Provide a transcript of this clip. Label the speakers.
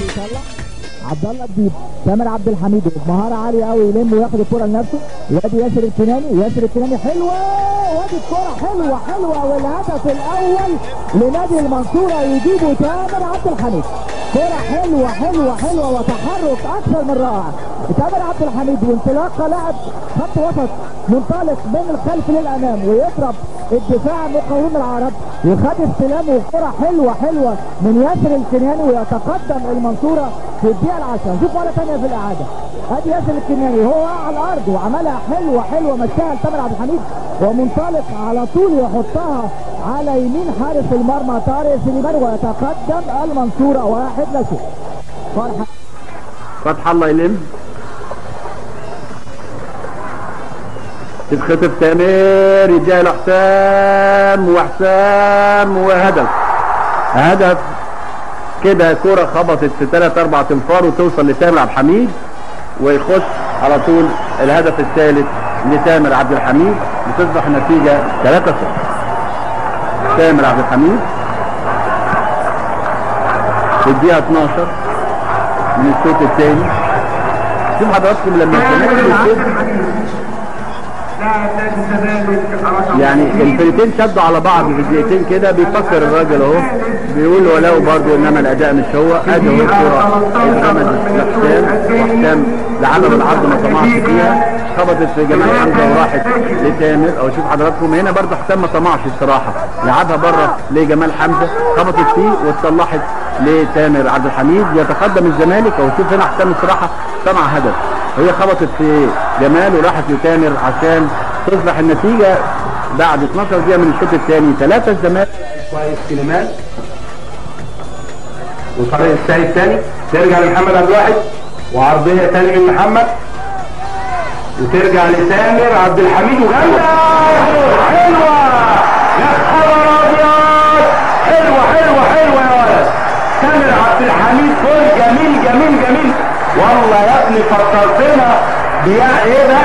Speaker 1: يطلع عبد الله جديد تامر عبد الحميد بمهاره عاليه قوي يلم وياخد الكره لنفسه وادي ياسر الكناني ياسر الكناني حلوه وادي الكره حلوه حلوه والهدف الاول لنادي المنصوره يجيبه تامر عبد الحميد كرة حلوة حلوة حلوة وتحرك أكثر من رائع تامر عبد الحميد وانطلاقة لاعب خط وسط منطلق من الخلف للأمام ويضرب الدفاع مقاوم العرب وخد استلام وكرة حلوة حلوة من ياسر الكنياني ويتقدم المنصورة في الدقيقة العشرة نشوف مرة ثانية في الإعادة ادي ياسر الكنياني هو على الأرض وعملها حلوة حلوة مشاها لتامر عبد الحميد ومنطلق على طول يحطها على يمين حارس المرمى طارق سليمان ويتقدم المنصورة واحد لا شيء فرحة
Speaker 2: فتح الله يلم تتخطف تامر يديها لحسام وحسام وهدف هدف كده كرة خبطت في ثلاث اربع تنفار وتوصل لتامر عبد الحميد ويخش على طول الهدف الثالث لتامر عبد الحميد وتصبح النتيجة 3 0 تامر عبد الحميد في الدقيقة 12 من الشوط الثاني شوف حضراتكم لما الزمالك بيشد يعني الفريقين شدوا على بعض في الدقيقتين كده بيفكر الراجل اهو بيقول ولو برضه انما الاداء مش هو ادي اهو الكوره اترمت لحسام وحسام لعبها بالعرض ما طمعش فيها خبطت في جمال حمزه وراحت لتامر او شوف حضراتكم هنا برضه حسام ما طمعش الصراحه لعبها بره لجمال حمزه خبطت فيه واتصلحت لتامر عبد الحميد يتقدم الزمالك او شوف هنا حسام الصراحه صنع هدف هي خبطت في جمال وراحت لتامر عشان تصبح النتيجه بعد 12 دقيقه من الشوط الثاني ثلاثه الزمالك
Speaker 3: كويس سليمان وطريق السيد تاني ترجع لمحمد عبد الواحد وعرضيه تاني من محمد وترجع لتامر عبد الحميد وجنة حلوة يا خبر ابيض حلوة حلوة حلوة يا ولد تامر عبد الحميد جول جميل جميل جميل والله يا ابني فكرتنا بيا ايه ده